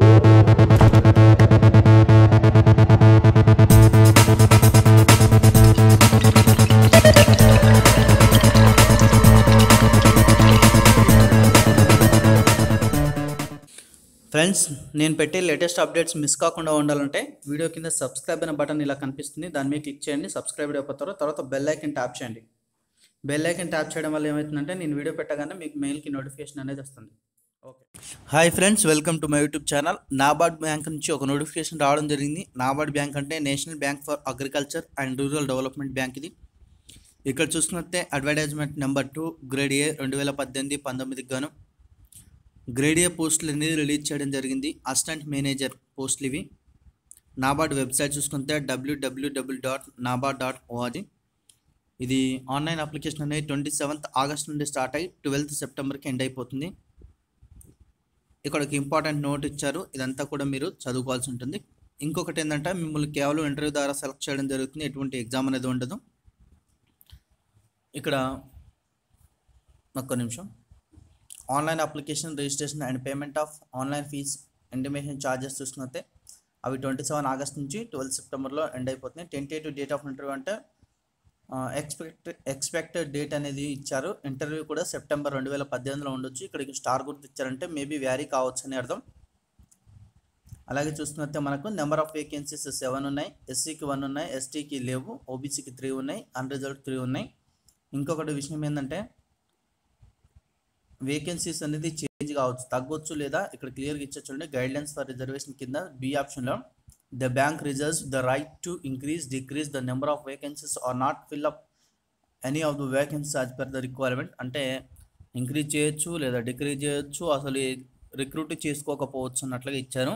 friends నేను పెట్టే latest updates miss కాకుండా ఉండాలంటే వీడియో కింద సబ్స్క్రైబ్ అనే బటన్ ఇలా కనిపిస్తుంది దాని మీద క్లిక్ చేయండి సబ్స్క్రైబ్ అయిపోతారు తర్వాత బెల్ ఐకన్ ట్యాప్ చేయండి బెల్ ఐకన్ ట్యాప్ చేయడం వల్ల ఏమవుతుందంటే నేను వీడియో పెట్టగానే మీకు మెయిల్కి నోటిఫికేషన్ అనేది వస్తుంది okay hi friends welcome to my YouTube channel NABARD bank నుంచి ఒక నోటిఫికేషన్ రావడం జరిగింది నాబార్డ్ బ్యాంక్ అంటే national bank for agriculture and rural development bank ఇది ఇక్కడ చూసుకున్నట్టే advertisement number two grade A రెండు వేల పద్దెనిమిది పంతొమ్మిదికి గాను గ్రేడ్ ఏ పోస్టులు అనేది రిలీజ్ చేయడం జరిగింది అసిస్టెంట్ మేనేజర్ పోస్టులు ఇవి నాబార్డ్ వెబ్సైట్ చూసుకుంటే W W W dot NABARD dot O R G ఇది ఆన్లైన్ అప్లికేషన్ అనేది ట్వంటీ సెవెంత్ ఆగస్ట్ నుండి స్టార్ట్ అయ్యి ట్వెల్త్ సెప్టెంబర్కి ఎండ్ అయిపోతుంది ఇక్కడ ఒక ఇంపార్టెంట్ నోట్ ఇచ్చారు ఇదంతా కూడా మీరు చదువుకోవాల్సి ఉంటుంది ఇంకొకటి ఏంటంటే మిమ్మల్ని కేవలం ఇంటర్వ్యూ ద్వారా సెలెక్ట్ చేయడం జరుగుతుంది ఎటువంటి ఎగ్జామ్ అనేది ఉండదు ఇక్కడ ఒక్క నిమిషం online application registration and payment of online fees intimation charges చూసుకుంటే అవి ట్వంటీ సెవెన్ ఆగస్ట్ నుంచి ట్వెల్త్ సెప్టెంబర్లో ఎండ్ అయిపోతున్నాయి టెంటేటివ్ డేట్ ఆఫ్ ఇంటర్వ్యూ అంటే ఎక్స్పెక్ట్ ఎక్స్పెక్టెడ్ డేట్ అనేది ఇచ్చారు ఇంటర్వ్యూ కూడా సెప్టెంబర్ రెండు వేల పద్దెనిమిదిలో ఉండొచ్చు ఇక్కడికి స్టార్ గుర్తు ఇచ్చారంటే మేబీ వ్యారీ కావచ్చు అని అర్థం అలాగే చూస్తున్నట్టే మనకు నెంబర్ ఆఫ్ వేకెన్సీస్ సెవెన్ ఉన్నాయి ఎస్సీకి వన్ ఉన్నాయి ఎస్టీకి లేవు ఓబీసీకి త్రీ ఉన్నాయి అన్రిజర్వ్డ్ త్రీ ఉన్నాయి ఇంకొకటి విషయం ఏంటంటే వేకెన్సీస్ అనేది చేంజ్ కావచ్చు తగ్గొచ్చు లేదా ఇక్కడ క్లియర్గా ఇచ్చే చూడండి గైడ్ లైన్స్ ఫర్ రిజర్వేషన్ కింద బి ఆప్షన్లో the bank reserves the right to increase decrease the number of vacancies or not fill up any of the vacancies as per the requirement అంటే ఇంక్రీజ్ చేయొచ్చు లేదా డిక్రీజ్ చేయొచ్చు అసలు recruit చేసుకోకపోవచ్చు అన్నట్లుగా ఇచ్చారు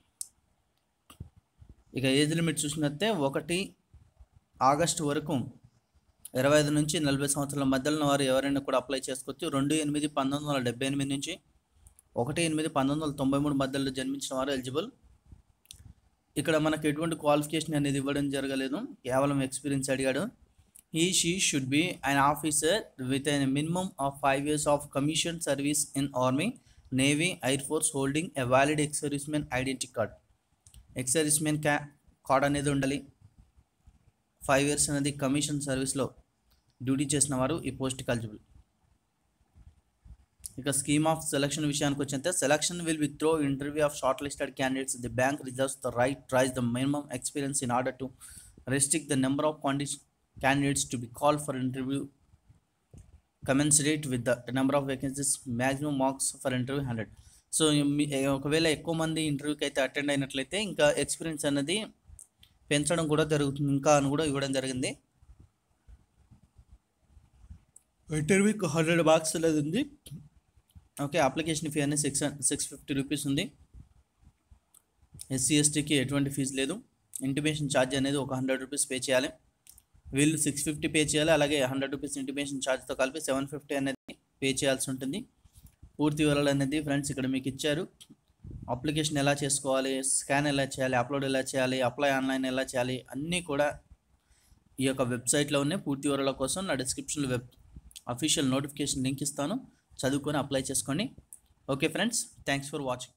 ఇక ఏజ్ లిమిట్ చూసినట్టే ఒకటి ఆగస్టు వరకు ఇరవై ఐదు నుంచి నలభై సంవత్సరాల మధ్యలో ఉన్న వారు ఎవరైనా కూడా అప్లై చేసుకోవచ్చు రెండు ఎనిమిది పంతొమ్మిది వందల డెబ్బై ఎనిమిది నుంచి ఒకటి ఎనిమిది పంతొమ్మిది వందల తొంభై మూడు మధ్యలో జన్మించిన వారు ఎలిజిబుల్ ఇక్కడ మనకు ఎటువంటి క్వాలిఫికేషన్ అనేది ఇవ్వడం జరగలేదు కేవలం ఎక్స్పీరియన్స్ అడిగాడు ఈ she should be an officer with an minimum of five years of commission service in army navy air force holding a valid ex servicemen identity card ex servicemen క్యా కార్డ్ అనేది ఉండాలి five years అనేది commission సర్వీస్లో duty చేసిన వారు ఈ పోస్ట్కి eligible ఇక స్కీమ్ ఆఫ్ సెలక్షన్ విషయానికి వచ్చితే selection will with through interview of shortlisted candidates the bank reserves the right to raise the minimum experience in order to restrict the number of condition candidates to be call for interview commensurate with the number of vacancies maximum marks for interview hundred so ఒకవేళ ఎక్కువ మంది ఇంటర్వ్యూకి అయితే attend అయినట్లయితే ఇంకా experience అనేది పెంచడం కూడా జరుగుతుంది ఇంకా అని కూడా ఇవ్వడం జరిగింది ఇంటర్వ్యూకి హండ్రెడ్ మార్క్స్ అనేది ఉంది ఓకే అప్లికేషన్ ఫీ అనేది సిక్స్ సిక్స్ ఫిఫ్టీ రూపీస్ ఉంది ఎస్సీ ఎస్టీకి ఎటువంటి ఫీజు లేదు ఇంటిమేషన్ ఛార్జ్ అనేది ఒక హండ్రెడ్ రూపీస్ పే చేయాలి వీళ్ళు సిక్స్ ఫిఫ్టీ పే చేయాలి అలాగే హండ్రెడ్ రూపీస్ ఇంటిమేషన్ ఛార్జ్తో కలిపి సెవెన్ ఫిఫ్టీ అనేది పే చేయాల్సి ఉంటుంది పూర్తి వివరాలు అనేది ఫ్రెండ్స్ ఇక్కడ మీకు ఇచ్చారు అప్లికేషన్ ఎలా చేసుకోవాలి స్కాన్ ఎలా చేయాలి అప్లోడ్ ఎలా చేయాలి అప్లై ఆన్లైన్ ఎలా చేయాలి అన్నీ కూడా ఈ యొక్క వెబ్సైట్లో ఉన్నాయి పూర్తి వివరాల కోసం నా డిస్క్రిప్షన్లో వెబ్ అఫీషియల్ నోటిఫికేషన్ లింక్ ఇస్తాను చదువుకొని అప్లై చేసుకోండి okay friends thanks for watching